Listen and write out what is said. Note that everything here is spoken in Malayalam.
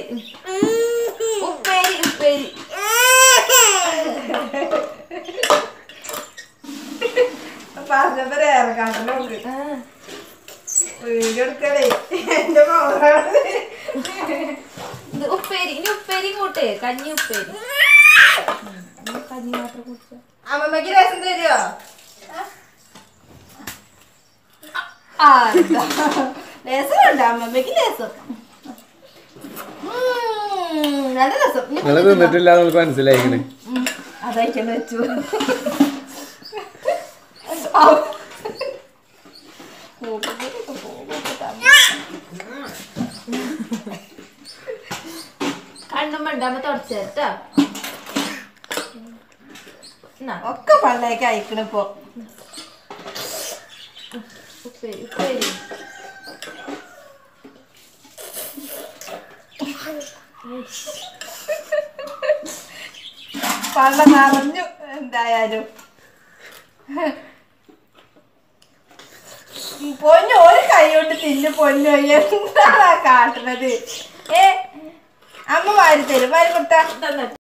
ഉപ്പേരി ഉപ്പേരി പറഞ്ഞപ്പോ ഇറക്കാൻ നോക്ക് ആ, വീഡിയോ എടുക്കണേ എന്റെ മോളാണ് ഇത് ഉപ്പേരി ഇനി ഉപ്പേരി കൂട്ടേ കഞ്ഞി ഉപ്പേരി ഉം, ഇനി കഞ്ഞി മാത്രം കുടിച്ചോ അമ്മമ്മക്ക് രസം തരുമോ ആ ഇതാ. രസമുണ്ട് അമ്മമ്മക്ക് രസം ഉം, നല്ല രസം ഇനി നിങ്ങൾ തിന്നിട്ടില്ല നമുക്ക് മനസ്സിലായിക്കണ് ഉം, അതായിട്ടുണ്ട് വെച്ചു കണ്ണും മണ്ടാമ തുടച്ചേട്ടാ എന്നാ ഒക്കെ പള്ളേക്ക് അയക്കണിപ്പോ ഉപ്പേരി ഉപ്പേരി പള്ള നിറഞ്ഞു എന്തായാലും പൊന്നു ഒരു കൈ കൊണ്ട് തിന്നു പൊന്നു എന്താണ് കാട്ടുന്നത് ഏ അമ്മ വാരി തരും വാരി കൊടുത്ത തന്നെ